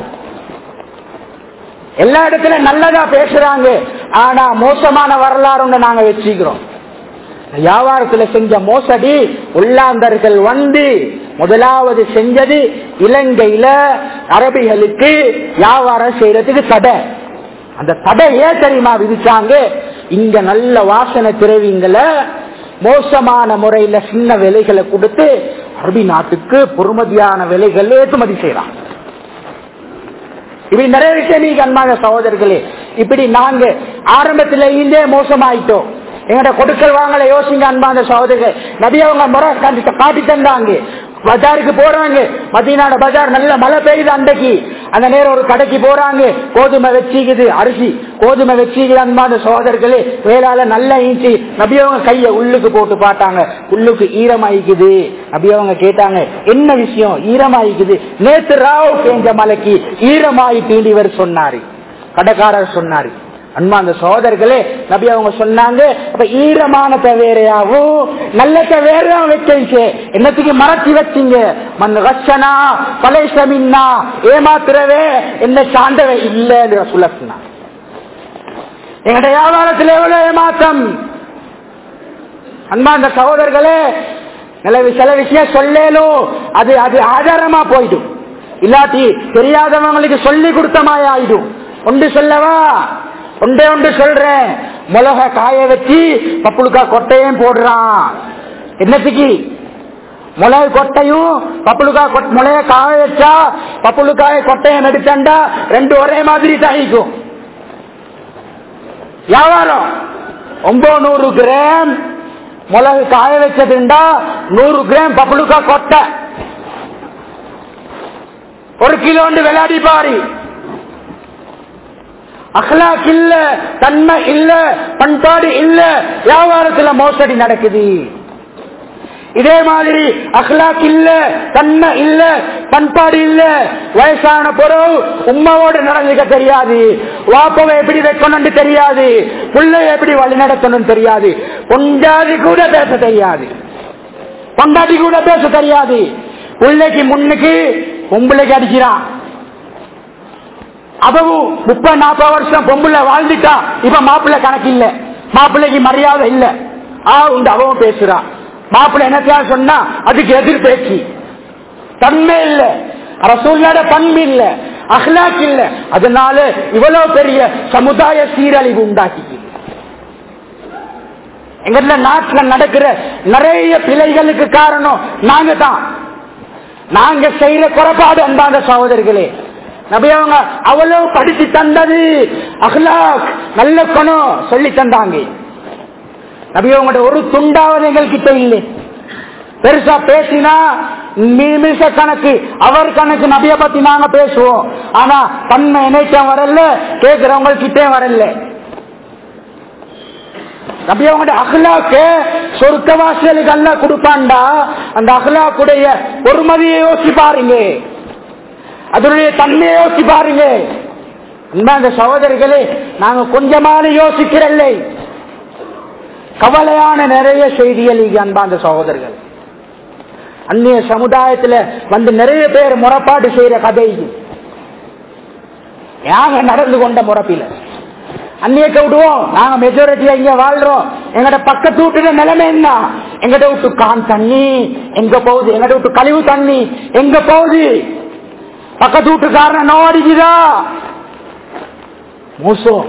Speaker 1: எல்லா இடத்துலயும் நல்லதா பேசுறாங்க ஆனா மோசமான வரலாறு நாங்க வச்சுக்கிறோம் வியாபாரத்துல செஞ்ச மோசடி உள்ளாந்தர்கள் வந்து முதலாவது செஞ்சது இலங்கையில அரபிகளுக்கு வியாபாரம் செய்யறதுக்கு தடை அந்த தடை ஏன் தெரியுமா விதிச்சாங்க இங்க நல்ல வாசனை திரவிங்களை மோசமான முறையில சின்ன விலைகளை கொடுத்து அரபி நாட்டுக்கு பொறுமதியான விலைகள் ஏற்றுமதி செய்யறான் இப்படி நிறைய விஷயம் நீங்க அன்பான சகோதரர்களே இப்படி நாங்க ஆரம்பத்துல இருந்தே மோசமாயிட்டோம் எங்கட கொடுக்கல் வாங்கல யோசிங்க அன்பான சகோதரர்கள் நபி அவங்க முறை காட்டி காட்டி தந்தாங்க பஜாருக்கு போறாங்க மத்தியநாடு பஜார் நல்ல மழை பெய்யுது அன்றைக்கு அந்த நேரம் ஒரு கடைக்கு போறாங்க கோதுமை வச்சிக்குது அரிசி கோதுமை வச்சிக்குது அன்பான சகோதரர்களே வேளால நல்லா ஈஞ்சி நபியவங்க கைய உள்ளுக்கு போட்டு பார்த்தாங்க உள்ளுக்கு ஈரமாயிக்குது நபியவங்க கேட்டாங்க என்ன விஷயம் ஈரமாயிக்குது நேத்து ராவ் பெஞ்ச மலைக்கு ஈரமாயி தீண்டிவர் சொன்னாரு கடைக்காரர் சொன்னாரு அன்மா அந்த சோதர்களே நபி அவங்க சொன்னாங்க அப்ப ஈரமானத்தை வேறையாவும் நல்லத்தை வேறையாவும் வச்சு என்னத்துக்கு மறைச்சி வச்சீங்க மண் ரச்சனா பலேசமின்னா ஏமாத்துறவே என்ன சாண்டவே இல்லைன்னு சொல்ல சொன்னாங்க எங்களுடைய வியாபாரத்தில் எவ்வளவு ஏமாற்றம் அன்பா அந்த சகோதரர்களே சில சில விஷயம் சொல்லேலும் அது அது ஆதாரமா போயிடும் இல்லாட்டி தெரியாதவங்களுக்கு சொல்லி கொடுத்த மாதிரி ஆயிடும் ஒன்று சொல்லவா ஒன்றே ஒன்று சொல்றேன் மிளக காய வச்சு பப்புளுக்கா கொட்டையும் போடுறான் என்னத்துக்கு மிளகு கொட்டையும் பப்புளுக்கா மிளக காய வச்சா பப்புளுக்காய கொட்டையும் எடுத்தாண்டா ரெண்டு ஒரே மாதிரி தாயிக்கும் வியாபாரம் ஒன்பது நூறு கிராம் மிளகு காய வச்சதுண்டா நூறு கிராம் பப்புளுக்கா கொட்டை ஒரு கிலோ விளையாடி பாரு அஹ்லாக் இல்ல தன்மை இல்ல பண்பாடு இல்ல வியாபாரத்துல மோசடி நடக்குது இதே மாதிரி அஹ்லாக் இல்ல தன்மை இல்ல பண்பாடு இல்ல வயசான பொருள் உமாவோட நடந்துக்க தெரியாது வாப்பவை எப்படி வைக்கணும்னு தெரியாது பிள்ளைய எப்படி வழி நடத்தணும் தெரியாது பொண்டாதி கூட பேச தெரியாது பொண்டாட்டி கூட பேச தெரியாது பிள்ளைக்கு முன்னுக்கு பொம்பளைக்கு அடிக்கிறான் அவவும் முப்பது நாற்பது வருஷம் பொம்புல வாழ்ந்துட்டா இப்ப மாப்பிள்ளை கணக்கு இல்ல மாப்பிள்ளைக்கு மரியாதை இல்ல ஆ உண்டு அவன் பேசுறான் மாப்பிள்ளை என்னத்தையா சொன்னா அதுக்கு எதிர் பேச்சு தன்மை இல்ல ரசூல்லோட பண்பு இல்ல அஹ்லாக் இல்ல அதனால இவ்வளவு பெரிய சமுதாய சீரழிவு உண்டாக்கி எங்க நாட்டுல நடக்கிற நிறைய பிழைகளுக்கு காரணம் நாங்க தான் நாங்க செய்யற குறைபாடு அன்பான சகோதரிகளே நபியவங்க அவ்வளவு படிச்சு தந்தது அஹ்லாக் நல்ல குணம் சொல்லி தந்தாங்க நபியவங்களோட ஒரு துண்டாவது எங்கள் கிட்ட இல்லை பெருசா பேசினா நிமிஷ கணக்கு அவர் கணக்கு நபிய பத்தி நாங்க பேசுவோம் ஆனா தன்மை இணைக்கம் வரல கேட்கிறவங்க கிட்டே வரல நபியவங்களோட அஹ்லாக்கு சொர்க்கவாசிகளுக்கு அல்ல கொடுப்பாண்டா அந்த அஹ்லாக்குடைய பொறுமதியை யோசி பாருங்க அதனுடைய தன்மையை யோசி பாருங்க அந்த சகோதரிகளே நாங்க கொஞ்சமான யோசிக்கிறல்லை கவலையான நிறைய செய்திகள் இங்க அன்பாந்த சகோதரர்கள் அந்நிய சமுதாயத்துல வந்து நிறைய பேர் முறைப்பாடு செய்யற கதை இது நாங்க நடந்து கொண்ட முறப்பில அந்நியத்தை விடுவோம் நாங்க மெஜாரிட்டியா இங்க வாழ்றோம் எங்கட பக்கத்து வீட்டுல நிலைமை என்ன எங்கட விட்டு கான் தண்ணி எங்க போகுது எங்கட விட்டு கழிவு தண்ணி எங்க போகுது பக்கத்து வீட்டுக்காரன நோடிக்குதா மோசம்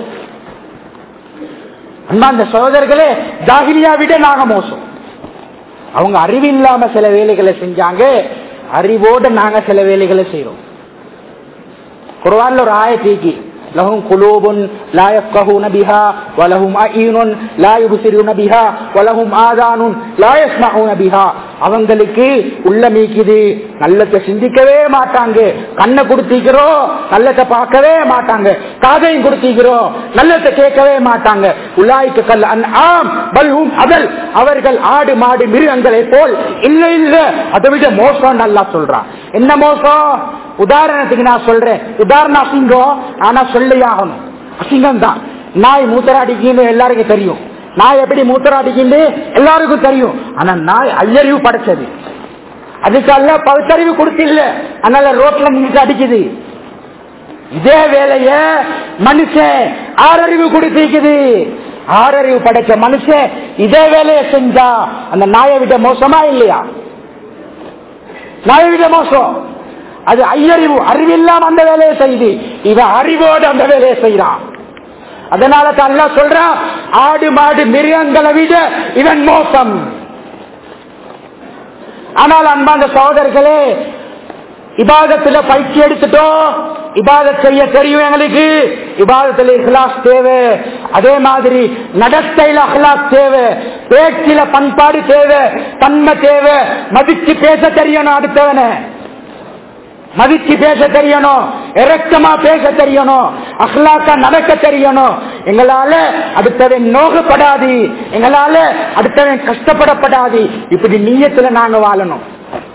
Speaker 1: அண்ணா அந்த சகோதரர்களே ஜாகிரியா விட நாங்க மோசம் அவங்க அறிவு இல்லாம சில வேலைகளை செஞ்சாங்க அறிவோட நாங்க சில வேலைகளை செய்யறோம் குர்ஆன்ல ஒரு ஆயத்தீக்கி لهم قلوب لا يفقهون بها ولهم أعين لا يبصرون بها ولهم آذان لا يسمعون بها அவங்களுக்கு உள்ள மீக்குது நல்லத்தை சிந்திக்கவே மாட்டாங்க கண்ணை கொடுத்திக்கிறோம் நல்லத்தை பார்க்கவே மாட்டாங்க காதையும் கொடுத்திக்கிறோம் நல்லத்தை கேட்கவே மாட்டாங்க உலாய்க்கு கல் அன் ஆம் பல்ஹும் அதல் அவர்கள் ஆடு மாடு மிருகங்களை போல் இல்ல இல்ல அதை விட மோசம் நல்லா சொல்றான் என்ன மோசம் உதாரணத்துக்கு நான் சொல்றேன் உதாரணம் அசிங்கம் ஆனா சொல்லி ஆகணும் அசிங்கம் தான் நாய் மூத்தராடிக்குன்னு எல்லாருக்கும் தெரியும் நாய் எப்படி மூத்தராடிக்குன்னு எல்லாருக்கும் தெரியும் ஆனா நாய் ஐயறிவு படைச்சது அதுக்கு அல்ல பகுத்தறிவு கொடுத்தில்ல அதனால ரோட்ல நின்று அடிக்குது இதே வேலைய மனுஷன் ஆறறிவு கொடுத்திருக்குது ஆறறிவு படைச்ச மனுஷன் இதே வேலையை செஞ்சா அந்த நாயை விட மோசமா இல்லையா நாயை விட மோசம் அது ஐயறிவு அறிவில்லாம அந்த வேலையை செய்து இவன் அறிவோடு அந்த வேலையை செய்யறான் அதனால தான் அல்லாஹ் சொல்றான் ஆடு மாடு மிருகங்களை விட இவன் மோசம் ஆனால் அன்பாந்த சகோதரர்களே இபாதத்துல பயிற்சி எடுத்துட்டோம் இபாதத் செய்ய தெரியும் எங்களுக்கு இபாதத்துல இஹ்லாஸ் தேவை அதே மாதிரி நடத்தையில அஹ்லாஸ் தேவை பேச்சில பண்பாடு தேவை தன்மை தேவை மதிச்சு பேச தெரியணும் அடுத்தவன மதிச்சு பேச தெரியணும் இறக்கமா பேச தெரியணும் அஹ்லாக்கா நடக்க தெரியணும் எங்களால அடுத்தவன் நோகப்படாது எங்களால அடுத்தவன் கஷ்டப்படப்படாது இப்படி நீயத்துல நாங்க வாழணும்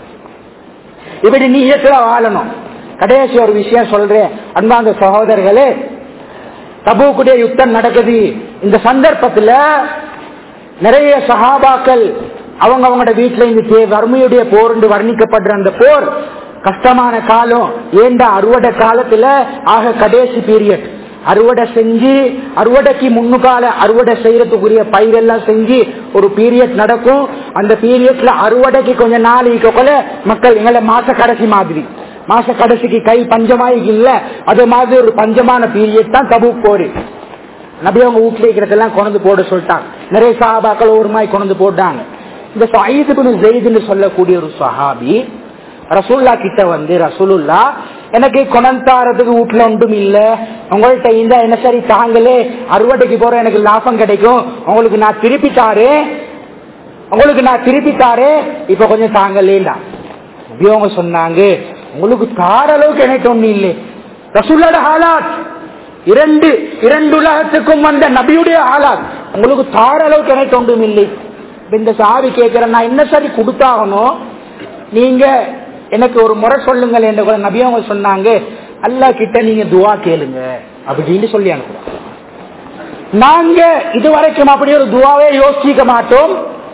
Speaker 1: இப்படி நீயத்துல வாழணும் கடைசி ஒரு விஷயம் சொல்றேன் அன்பாந்த சகோதரர்களே தபூக்குடைய யுத்தம் நடக்குது இந்த சந்தர்ப்பத்துல நிறைய சகாபாக்கள் அவங்க அவங்களோட வீட்டுல இந்த வறுமையுடைய போர் என்று வர்ணிக்கப்படுற அந்த போர் கஷ்டமான காலம் ஏண்டா அறுவடை காலத்துல ஆக கடைசி பீரியட் அறுவடை செஞ்சு அறுவடைக்கு முன்னுக்கால அறுவடை செய்யறதுக்குரிய பயிரெல்லாம் செஞ்சு ஒரு பீரியட் நடக்கும் அந்த பீரியட்ல அறுவடைக்கு கொஞ்ச நாள் போல மக்கள் எங்களை மாச கடைசி மாதிரி மாச கடைசிக்கு கை பஞ்சமாயிக்கு இல்ல அது மாதிரி ஒரு பஞ்சமான பீரியட் தான் தபு போரு நபி அவங்க வீட்டுல இருக்கிறதெல்லாம் கொண்டு போட சொல்லிட்டாங்க நிறைய சஹாபாக்கள் ஒரு மாதிரி கொண்டு போட்டாங்க இந்த சயீது ஜெயிதுன்னு சொல்லக்கூடிய ஒரு சஹாபி ரசூல்லா கிட்ட வந்து ரசூலுல்லா எனக்கு கொணந்தாரதுக்கு வீட்டுல ஒன்றும் இல்ல உங்கள்கிட்ட இந்த என்ன சரி தாங்களே அறுவடைக்கு போற எனக்கு லாபம் கிடைக்கும் உங்களுக்கு நான் திருப்பி தாரு உங்களுக்கு நான் திருப்பி தாரு இப்ப கொஞ்சம் தாங்களேண்டா அவங்க சொன்னாங்க உங்களுக்கு தார அளவுக்கு எனக்கு ஒண்ணு இல்லை ரசூல்லோட ஹாலாத் இரண்டு இரண்டு உலகத்துக்கும் வந்த நபியுடைய ஆளாத் உங்களுக்கு தார அளவுக்கு எனக்கு ஒன்றும் இல்லை இந்த சாவி கேட்கிறேன் நான் என்ன சரி கொடுத்தாகணும் நீங்க எனக்கு ஒரு முறை சொல்லுங்கள் என்று கூட நபி அவங்க சொன்னாங்க அல்லா கிட்ட நீங்க துவா கேளுங்க அப்படின்னு சொல்லி அனுப்புறோம் நாங்க இதுவரைக்கும் அப்படி ஒரு துவாவே யோசிக்க மாட்டோம்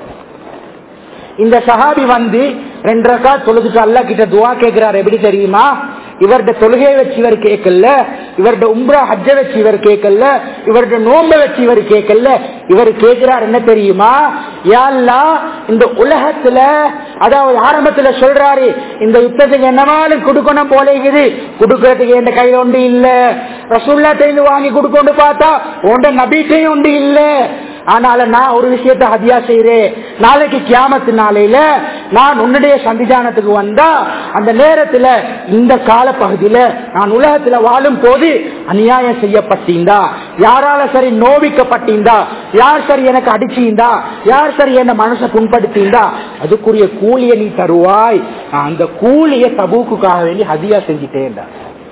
Speaker 1: இந்த சஹாபி வந்து ரெண்டு ரக்கா தொழுதுட்டு அல்லா கிட்ட துவா கேட்கிறார் எப்படி தெரியுமா இவர்ட தொழுகையை வச்சு இவர் கேட்கல இவர்ட உம்ரா ஹஜ்ஜ வச்சு இவர் கேட்கல இவர்ட நோம்ப வச்சு இவர் கேட்கல இவர் கேட்கிறார் என்ன தெரியுமா யாழ்லா இந்த உலகத்துல அதாவது ஆரம்பத்துல சொல்றாரு இந்த யுத்தத்துக்கு என்னமாலும் கொடுக்கணும் போல இருக்குது கொடுக்கறதுக்கு எந்த கையில ஒன்று இல்ல ரசூல்லாட்டையும் வாங்கி கொடுக்கொண்டு பார்த்தா உண்ட நபீட்டையும் உண்டு இல்ல ஆனால நான் ஒரு விஷயத்த ஹதியா செய்யறேன் நாளைக்கு கியாமத்து நாளையில நான் உன்னுடைய சந்திதானத்துக்கு வந்தா அந்த நேரத்துல இந்த கால பகுதியில நான் உலகத்துல வாழும் போது அநியாயம் செய்யப்பட்டீந்தா யாரால சரி நோவிக்கப்பட்டீந்தா யார் சரி எனக்கு அடிச்சீந்தா யார் சரி என்ன மனசை புண்படுத்தீந்தா அதுக்குரிய கூலியை நீ தருவாய் நான் அந்த கூலியை தபூக்குக்காக வேண்டி ஹதியா செஞ்சுட்டேன்டா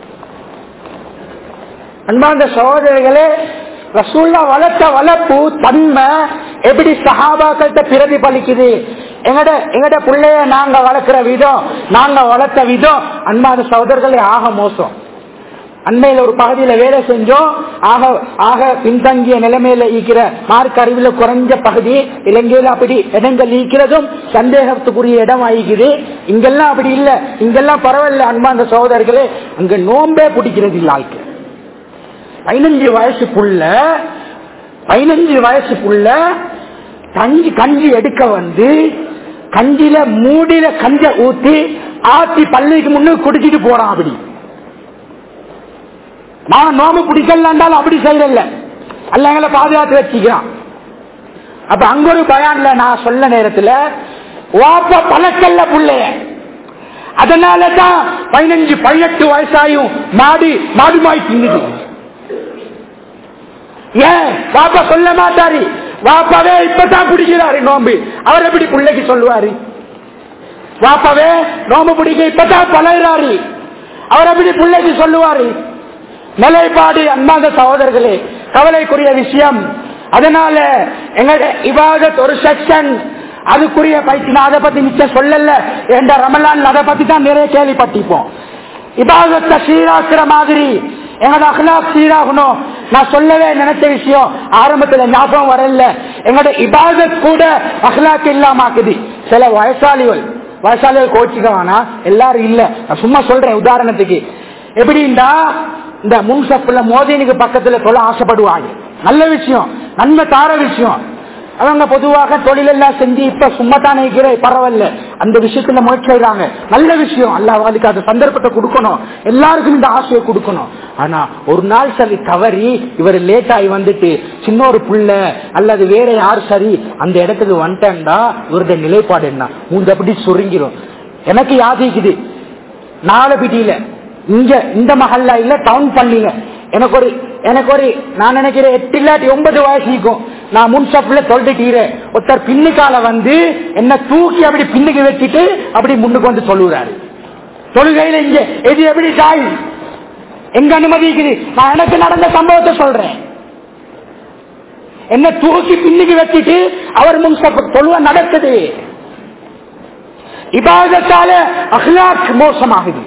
Speaker 1: அன்பாந்த சகோதரர்களே ரசூல்லா வளர்த்த வளர்ப்பு தன்மை எப்படி சஹாபாக்கள்கிட்ட பிரதிபலிக்குது எங்கட எங்கட பிள்ளைய நாங்க வளர்க்கிற விதம் நாங்க வளர்த்த விதம் அன்பாத சகோதரர்களே ஆக மோசம் அண்மையில ஒரு பகுதியில வேலை செஞ்சோம் ஆக ஆக பின்தங்கிய நிலைமையில ஈக்கிற மார்க் அறிவுல குறைஞ்ச பகுதி இலங்கையில அப்படி இடங்கள் ஈக்கிறதும் சந்தேகத்துக்குரிய இடம் ஆகிக்குது இங்கெல்லாம் அப்படி இல்ல இங்கெல்லாம் பரவாயில்ல அன்பாந்த சகோதரர்களே அங்க நோம்பே பிடிக்கிறது இல்ல ஆளுக்கு பதினஞ்சு வயசுக்குள்ள பதினஞ்சு வயசுக்குள்ள கஞ்சி கஞ்சி எடுக்க வந்து கஞ்சில மூடில கஞ்ச ஊத்தி ஆத்தி பள்ளிக்கு முன்னு குடிச்சிட்டு போறான் அப்படி நான் நோம்பு பிடிக்கலாண்டாலும் அப்படி செய்யல அல்ல எங்களை பாதுகாத்து வச்சுக்கிறான் அப்ப அங்க ஒரு பயான்ல நான் சொல்ல நேரத்துல வாப்ப பழக்கல்ல புள்ளைய அதனாலதான் பதினஞ்சு பதினெட்டு வயசாயும் மாடி மாடுமாய் தின்னுது ஏன் வாப்பா சொல்ல மாட்டாரு வாப்பாவே இப்பதான் பிடிக்கிறாரு நோம்பு அவர் எப்படி பிள்ளைக்கு சொல்லுவாரு வாப்பாவே நோம்பு பிடிக்க இப்பதான் பழகிறாரு அவர் எப்படி பிள்ளைக்கு சொல்லுவாரு நிலைப்பாடு அன்பாந்த சகோதரர்களே கவலைக்குரிய விஷயம் அதனால எங்க இவாதத் ஒரு செக்ஷன் அதுக்குரிய பயிற்சி நான் அதை பத்தி மிச்சம் சொல்லல என்ற ரமலான் அதை பத்தி தான் நிறைய கேள்விப்பட்டிருப்போம் இபாதத்தை சீராக்குற மாதிரி எங்களோட அஹ்லாக் சீராகணும் நான் சொல்லவே நினைச்ச விஷயம் ஆரம்பத்துல ஞாபகம் வரல எங்களோட இபாதத் கூட அஹ்லாக் இல்லாமாக்குது சில வயசாளிகள் வயசாளிகள் கோச்சிக்க வேணாம் எல்லாரும் இல்ல நான் சும்மா சொல்றேன் உதாரணத்துக்கு எப்படின்னா இந்த முன்சப்புல மோதினுக்கு பக்கத்துல சொல்ல ஆசைப்படுவாங்க நல்ல விஷயம் நன்மை தார விஷயம் அவங்க பொதுவாக தொழிலெல்லாம் செஞ்சு இப்ப சும்மா தானே இருக்கிற பரவாயில்ல அந்த விஷயத்துல முயற்சி செய்றாங்க நல்ல விஷயம் அல்ல அவங்களுக்கு அந்த சந்தர்ப்பத்தை கொடுக்கணும் எல்லாருக்கும் இந்த ஆசையை கொடுக்கணும் ஆனா ஒரு நாள் சரி தவறி இவர் லேட் ஆகி வந்துட்டு சின்ன ஒரு புள்ள அல்லது வேற யார் சரி அந்த இடத்துக்கு வந்துட்டேன்டா இவருடைய நிலைப்பாடு என்ன மூன்று அப்படி சுருங்கிரும் எனக்கு யாதிக்குது நாலு பிடியில இங்க இந்த மஹல்லா இல்ல டவுன் பள்ளியில எனக்கு ஒரு எனக்கு ஒரு நான் நினைக்கிறேன் எட்டு இல்லாட்டி ஒன்பது வயசு இருக்கும் நான் முன்சப்ல தொல்லிட்டீரேன் ஒருத்தர் பின்னுக்கால வந்து என்ன தூக்கி அப்படி பின்னுக்கு வச்சுட்டு அப்படி முன்னுக்கு வந்து சொல்லுறாரு தொழுகையில இங்க எது எப்படி தாய் எங்க அனுமதிக்குது நான் எனக்கு நடந்த சம்பவத்தை சொல்றேன் என்ன தூக்கி பின்னுக்கு வச்சுட்டு அவர் முன்சப் தொழுவ நடக்குது இபாதத்தால அஹ்லாக் மோசமாகுது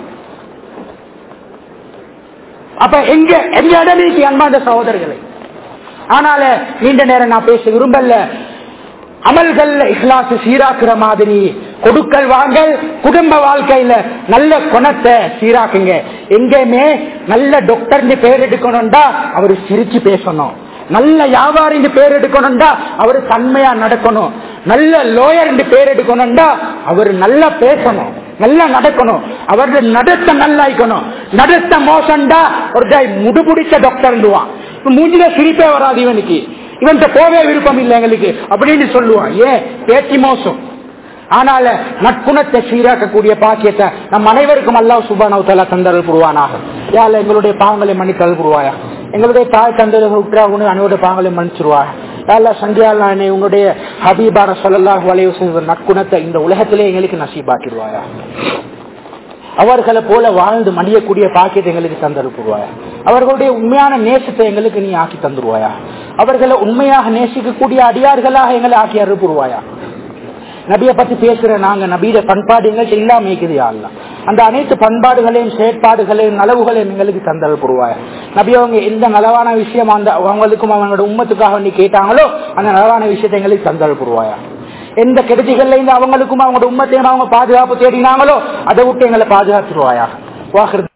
Speaker 1: அப்ப எங்க எங்க இடமீக்கு அன்பாந்த சகோதரர்களை ஆனால நீண்ட நேரம் நான் பேச விரும்பல அமல்கள் இஹ்லாஸ் சீராக்குற மாதிரி கொடுக்கல் வாங்கல் குடும்ப வாழ்க்கையில நல்ல குணத்தை சீராக்குங்க எங்கேயுமே நல்ல டாக்டர் பேர் எடுக்கணும்டா அவர் சிரிச்சு பேசணும் நல்ல வியாபாரி பேர் எடுக்கணும்டா அவர் தன்மையா நடக்கணும் நல்ல லோயர் பேர் எடுக்கணும்டா அவர் நல்லா பேசணும் நல்லா நடக்கணும் அவருடைய நடத்த நல்லா இருக்கணும் நடத்த மோசம்டா ஒரு முடுபுடிச்ச டாக்டர் மூஞ்சில சிரிப்பே வராது இவனுக்கு இவன் போவே விருப்பம் இல்லை எங்களுக்கு அப்படின்னு சொல்லுவான் ஏன் பேச்சு மோசம் ஆனால நட்புணத்தை சீராக்கக்கூடிய பாக்கியத்தை நம் அனைவருக்கும் அல்லாஹ் சுபானவத்தால தந்தரல் புருவானாக யால எங்களுடைய பாவங்களை மன்னித்தல் புருவாயா எங்களுடைய தாய் தந்தர்கள் உற்றா உணவு அனைவருடைய பாவங்களை மன்னிச்சிருவாயா யாழ்லா சந்தியாலானே உன்னுடைய ஹபீபார சொல்லல்லாஹு அலைய நற்குணத்தை இந்த உலகத்திலே எங்களுக்கு நசீபாக்கிடுவாயா அவர்களை போல வாழ்ந்து மடியக்கூடிய பாக்கியத்தை எங்களுக்கு தந்தருப்புவாயா அவர்களுடைய உண்மையான நேசத்தை எங்களுக்கு நீ ஆக்கி தந்துருவாயா அவர்களை உண்மையாக நேசிக்கக்கூடிய அடியார்களாக எங்களை ஆக்கி அருப்புருவாயா நபியை பத்தி பேசுற நாங்க நபியிட பண்பாடு எங்கள்கிட்ட இல்லாம இருக்குது யாழ்லாம் அந்த அனைத்து பண்பாடுகளையும் செயற்பாடுகளையும் நலவுகளையும் எங்களுக்கு தந்தல் புரிவாய நபி அவங்க எந்த நலவான விஷயம் அந்த அவங்களுக்கும் அவங்களோட உம்மத்துக்காக வேண்டி கேட்டாங்களோ அந்த நலவான விஷயத்தை எங்களுக்கு தந்தல் புரிவாயா எந்த கெடுதிகள்ல இருந்து அவங்களுக்கும் அவங்களோட உம்மத்தையும் அவங்க பாதுகாப்பு தேடினாங்களோ அதை விட்டு எங்களை பாதுகாத்துருவாயா வாக்குறது